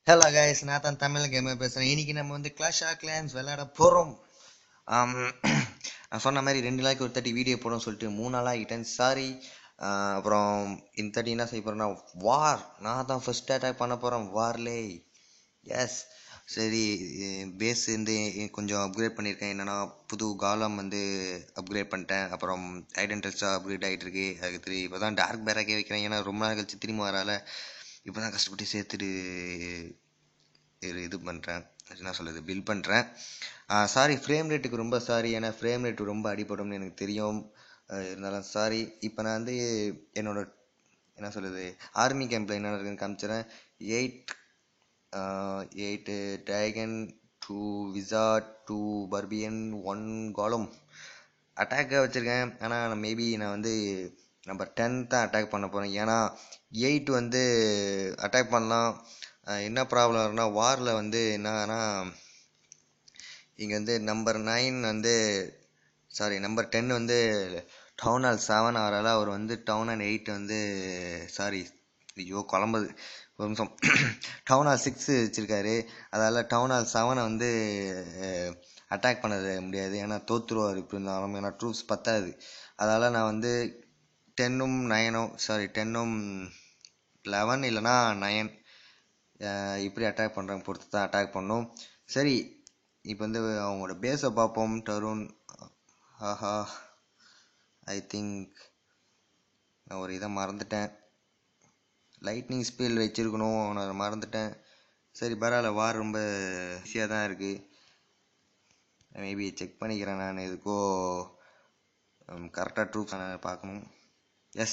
hello guys நான் தான் Tamil gamer பேசுகிறேன் இன்னைக்கு நம்ம வந்து கிளாஷ் ஆஃப் கிளான்ஸ் விளையாட போகிறோம் நான் சொன்ன மாதிரி ரெண்டு நாளைக்கு ஒரு தேர்ட்டி வீடியோ போடணும்னு சொல்லிட்டு மூணு நாள் ஆகிட்டேன் சாரி அப்புறம் இந்த தேர்ட்டி என்ன செய்ய போகிறேன்னா வார் நான் தான் ஃபர்ஸ்ட் அட்டாக் பண்ண போகிறேன் வார்லே எஸ் சரி பேஸ் வந்து கொஞ்சம் அப்கிரேட் பண்ணியிருக்கேன் என்னென்னா புது காலம் வந்து அப்கிரேட் பண்ணிட்டேன் அப்புறம் ஐடென்டில்ஸாக அப்கிரேட் ஆகிட்டு இருக்கு அதுக்கு திரு இப்போ தான் டார்க் பேராக்கே வைக்கிறேன் ஏன்னா ரொம்ப நாள் கழிச்சு திரும்ப வரால இப்போ தான் கஷ்டப்பட்டு சேர்த்துட்டு இது இது பண்ணுறேன் என்ன சொல்கிறது பில் பண்ணுறேன் சாரி ஃப்ரேம் ரேட்டுக்கு ரொம்ப சாரி ஏன்னா ஃப்ரேம் ரேட் ரொம்ப அடிபடும்னு எனக்கு தெரியும் இருந்தாலும் சாரி இப்போ நான் வந்து என்னோட என்ன சொல்கிறது ஆர்மி கேம்பில் என்ன இருக்குன்னு காமிச்சிடறேன் eight eight dragon two wizard two barbarian one காலம் அட்டாக்காக வச்சுருக்கேன் ஆனால் மேபி நான் வந்து நம்பர் டென் தான் அட்டாக் பண்ண போகிறேன் ஏன்னா எயிட் வந்து அட்டாக் பண்ணலாம் என்ன ப்ராப்ளம் வரும்னா வாரில் வந்து என்னன்னா இங்கே வந்து நம்பர் நைன் வந்து சாரி நம்பர் டென் வந்து டவுன் ஹால் செவன் ஆறால் அவர் வந்து டவுன் ஹால் எயிட் வந்து சாரி ஐயோ குழம்புது ஒரு நிமிஷம் டவுன் ஹால் சிக்ஸ் வச்சுருக்காரு அதால் டவுன் ஹால் செவனை வந்து அட்டாக் பண்ண முடியாது ஏன்னா தோற்றுருவார் இப்போ இருந்தாலும் ஏன்னா ட்ரூப்ஸ் பத்தாது அதால் நான் வந்து டென்னும் நயனும் சாரி டென்னும் லெவன் இல்லைனா நயன் இப்படி அட்டாக் பண்ணுறாங்க பொறுத்து தான் அட்டாக் பண்ணும் சரி இப்போ வந்து அவங்களோட பேஸை பார்ப்போம் டருன் ஆஹா ஐ திங்க் நான் ஒரு இதை மறந்துட்டேன் லைட்னிங் ஸ்பீல் வச்சுருக்கணும் நான் மறந்துட்டேன் சரி பரவாயில்ல வார் ரொம்ப ஈஸியாக தான் இருக்குது மேபி செக் பண்ணிக்கிறேன் நான் எதுக்கோ கரெக்டாக ட்ரூப்ஸ் நான் பார்க்கணும் எஸ்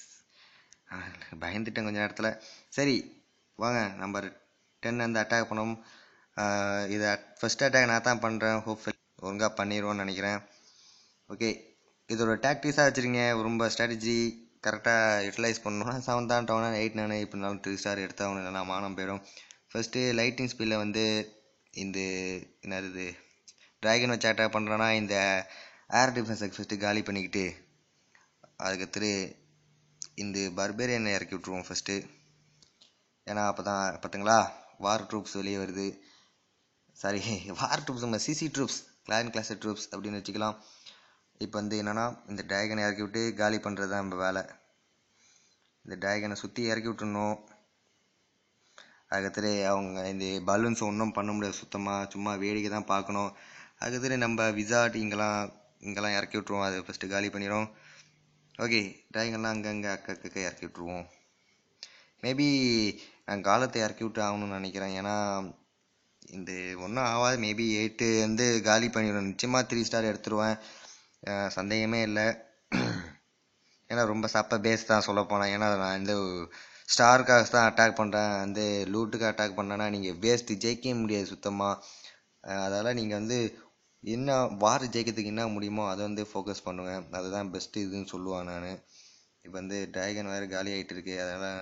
பயந்துட்டேன் கொஞ்ச நேரத்தில் சரி வாங்க நம்பர் டென் வந்து அட்டாக் பண்ணோம் இதை ஃபஸ்ட் அட்டாக் நான் தான் பண்ணுறேன் ஹோப்ஃபுல் ஒழுங்காக பண்ணிடுவோன்னு நினைக்கிறேன் ஓகே இதோட டாக்டிக்ஸாக வச்சுருங்க ரொம்ப ஸ்ட்ராட்டஜி கரெக்டாக யூட்டிலைஸ் பண்ணணும்னா செவன் தான் டவுன் எயிட் நான் இப்படினாலும் த்ரீ ஸ்டார் எடுத்தாகணும் இல்லைனா மானம் போயிடும் ஃபஸ்ட்டு லைட்டிங் ஸ்பீடில் வந்து இந்த என்னது ட்ராகன் வச்சு அட்டாக் பண்ணுறேன்னா இந்த ஏர் டிஃபென்ஸை ஃபஸ்ட்டு காலி பண்ணிக்கிட்டு அதுக்கடுத்து இந்த பர்பேரியனை இறக்கி விட்ருவோம் ஃபஸ்ட்டு ஏன்னா அப்போ தான் பார்த்துங்களா வார் ட்ரூப்ஸ் வெளியே வருது சாரி வார் ட்ரூப்ஸ் நம்ம சிசி ட்ரூப்ஸ் கிளான் கிளாஸ் ட்ரூப்ஸ் அப்படின்னு வச்சுக்கலாம் இப்போ வந்து என்னென்னா இந்த ட்ராகனை இறக்கி விட்டு காலி பண்ணுறது தான் நம்ம வேலை இந்த ட்ராகனை சுற்றி இறக்கி விட்டுணும் அதுக்கடுத்து அவங்க இந்த பலூன்ஸ் ஒன்றும் பண்ண முடியாது சுத்தமாக சும்மா வேடிக்கை தான் பார்க்கணும் அதுக்கடுத்து நம்ம விசாட் இங்கெல்லாம் இங்கெல்லாம் இறக்கி விட்ருவோம் அதை ஃபஸ்ட்டு காலி பண்ணிடும் ஓகே ட்ராகன்லாம் அங்கங்கே அக்க அக்க இறக்கி விட்ருவோம் மேபி நான் காலத்தை இறக்கி விட்டு ஆகணும்னு நினைக்கிறேன் ஏன்னா இந்த ஒன்றும் ஆகாது மேபி எயிட்டு வந்து காலி பண்ணிவிடும் நிச்சயமாக த்ரீ ஸ்டார் எடுத்துருவேன் சந்தேகமே இல்லை ஏன்னா ரொம்ப சப்ப பேஸ் தான் சொல்ல போனேன் ஏன்னா நான் இந்த ஸ்டாருக்காக தான் அட்டாக் பண்ணுறேன் வந்து லூட்டுக்கு அட்டாக் பண்ணேன்னா நீங்கள் வேஸ்ட்டு ஜெயிக்கவே முடியாது சுத்தமாக அதால் நீங்கள் வந்து என்ன வார் ஜெயிக்கிறதுக்கு என்ன முடியுமோ அதை வந்து ஃபோக்கஸ் பண்ணுவேன் அதுதான் பெஸ்ட்டு இதுன்னு சொல்லுவேன் நான் இப்போ வந்து ட்ராகன் வேறு காலி ஆகிட்டு இருக்கு அதனால்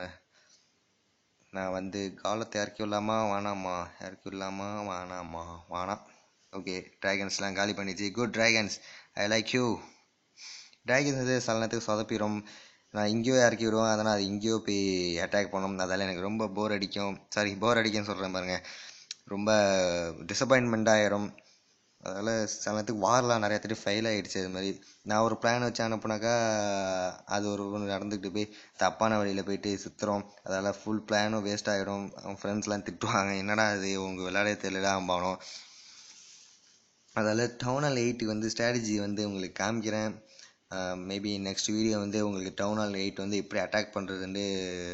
நான் வந்து காலத்தை இறக்கி விடலாமா வேணாமா இறக்கி விடலாமா வேணாமா வேணாம் ஓகே ட்ராகன்ஸ்லாம் காலி பண்ணிச்சு good dragons I like you dragons வந்து சில நேரத்துக்கு சொதப்பிடும் நான் இங்கேயோ இறக்கி விடுவேன் அதனால் அது இங்கேயோ போய் அட்டாக் பண்ணணும் அதால் எனக்கு ரொம்ப போர் அடிக்கும் சாரி போர் அடிக்கும்னு சொல்கிறேன் பாருங்கள் ரொம்ப டிசப்பாயின்மெண்ட் ஆயிரும் அதனால் சில நேரத்துக்கு வார்லாம் நிறைய தடவை ஃபெயில் ஆகிடுச்சு அது மாதிரி நான் ஒரு பிளான் வச்சு அனுப்புனாக்கா அது ஒரு ஒன்று நடந்துக்கிட்டு போய் தப்பான வழியில் போயிட்டு சுற்றுறோம் அதால் ஃபுல் பிளானும் வேஸ்ட் ஆகிடும் அவன் ஃப்ரெண்ட்ஸ்லாம் திட்டுவாங்க என்னடா அது உங்கள் விளையாட தெரியல ஆம்பானோம் அதால் டவுனால் எயிட்டு வந்து ஸ்ட்ராட்டஜி வந்து உங்களுக்கு காமிக்கிறேன் மேபி நெக்ஸ்ட் வீடியோ வந்து உங்களுக்கு டவுன் ஹால் எயிட் வந்து எப்படி அட்டாக் பண்ணுறதுன்னு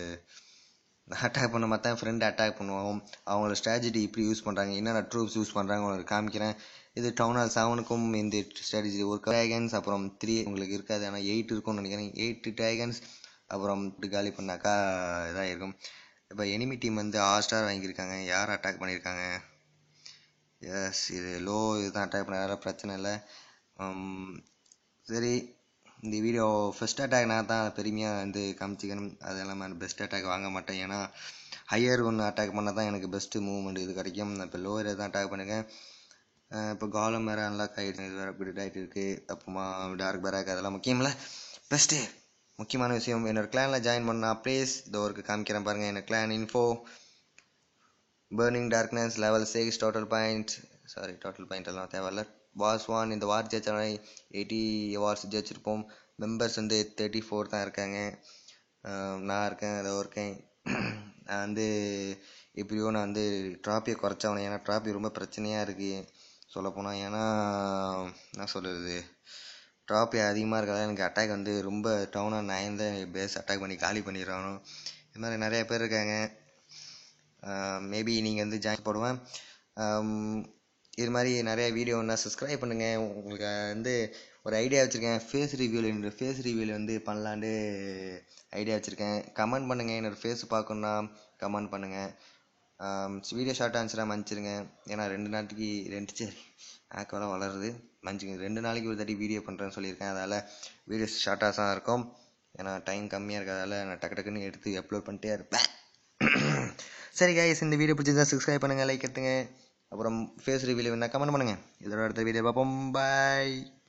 அட்டாக் பண்ண மாதிரி தான் ஃப்ரெண்டு அட்டாக் பண்ணுவோம் அவங்களோட ஸ்ட்ராட்டஜி இப்படி யூஸ் பண்ணுறாங்க என்னென்ன ட்ரூப்ஸ் யூஸ் பண்ணுறாங்க உங்களுக்கு காமிக்கிறேன் இது டவுன் ஹால் செவனுக்கும் இந்த ஸ்ட்ராட்டஜி ஒரு ட்ராகன்ஸ் அப்புறம் த்ரீ உங்களுக்கு இருக்காது ஆனால் எயிட் இருக்கும்னு நினைக்கிறேன் எயிட் ட்ராகன்ஸ் அப்புறம் இப்படி காலி பண்ணாக்கா இதாக இருக்கும் இப்போ எனிமி டீம் வந்து ஆறு ஸ்டார் வாங்கியிருக்காங்க யார் அட்டாக் பண்ணியிருக்காங்க எஸ் இது லோ இதுதான் அட்டாக் பண்ண பிரச்சனை இல்லை சரி இந்த வீடியோ ஃபஸ்ட் அட்டாக் நான் தான் பெருமையாக வந்து காமிச்சிக்கணும் அது இல்லாமல் பெஸ்ட் அட்டாக் வாங்க மாட்டேன் ஏன்னா ஹையர் ஒன்று அட்டாக் பண்ணால் தான் எனக்கு பெஸ்ட்டு மூவ்மெண்ட் இது கிடைக்கும் நான் இப்போ லோவர் தான் அட்டாக் பண்ணுங்கள் இப்போ காலம் வேறு அன்லாக் ஆகிடுச்சு இது வேறு அப்டேட் ஆகிட்டு இருக்குது அப்புறமா டார்க் பேராக் அதெல்லாம் முக்கியமில்ல பெஸ்ட்டு முக்கியமான விஷயம் என்னோட கிளானில் ஜாயின் பண்ணால் ப்ளேஸ் இதோ ஒரு காமிக்கிறேன் பாருங்கள் என்னோட clan info burning darkness level six total point sorry total point எல்லாம் தேவையில்ல வார்ஸ் ஒன் இந்த வார் ஜெயிச்சாலே எயிட்டி வார்ஸ் ஜெயிச்சிருப்போம் மெம்பர்ஸ் வந்து தேர்ட்டி ஃபோர் தான் இருக்காங்க ஆஹ் நான் இருக்கேன் ஏதோ இருக்கேன் நான் வந்து எப்படியோ நான் வந்து ட்ராப்பியை குறைச்சவனே ஏன்னா ட்ராப்பி ரொம்ப பிரச்சனையாக இருக்குது சொல்லப்போனால் ஏன்னா என்ன சொல்கிறது ட்ராப்பி அதிகமாக இருக்கிறதால எனக்கு அட்டாக் வந்து ரொம்ப டவுனாக நயன் தான் பேஸ் அட்டாக் பண்ணி காலி பண்ணிடுறானோ இது மாதிரி நிறைய பேர் இருக்காங்க மேபி நீங்கள் வந்து ஜாயின் போடுவேன் ஆம், இது மாதிரி நிறைய வீடியோ நான் சப்ஸ்கிரைப் பண்ணுங்கள் உங்களுக்கு வந்து ஒரு ஐடியா வச்சுருக்கேன் ஃபேஸ் ரிவ்யூவில் என்னோடய ஃபேஸ் ரிவ்யூவில் வந்து பண்ணலான்ட்டு ஐடியா வச்சுருக்கேன் கமெண்ட் பண்ணுங்கள் என்னோடய ஃபேஸ் பார்க்கணுன்னா கமெண்ட் பண்ணுங்கள் வீடியோ ஷார்ட்டாக இருந்துச்சுன்னா மன்னிச்சிருங்க ஏன்னா ரெண்டு நாளைக்கு ரெண்டு சரி ஆக்கெல்லாம் வளருது மன்னிச்சுங்க ரெண்டு நாளைக்கு ஒரு தாட்டி வீடியோ பண்ணுறேன்னு சொல்லியிருக்கேன் அதனால் வீடியோஸ் ஷார்ட்டாக தான் இருக்கும் ஏன்னா டைம் கம்மியாக இருக்கிறதால நான் டக்கு டக்குன்னு எடுத்து அப்லோட் பண்ணிட்டே இருப்பேன் சரி கைஸ் இந்த வீடியோ பிடிச்சிருந்தா சப்ஸ்கிரைப் பண்ணுங்கள் லைக் எடுத்துங்க அப்புறம் ஃபேஸ் ரிவ்யூவில் வேணா கமெண்ட் பண்ணுங்கள் இதோட அடுத்த வீடியோ பார்ப்போம் பாய்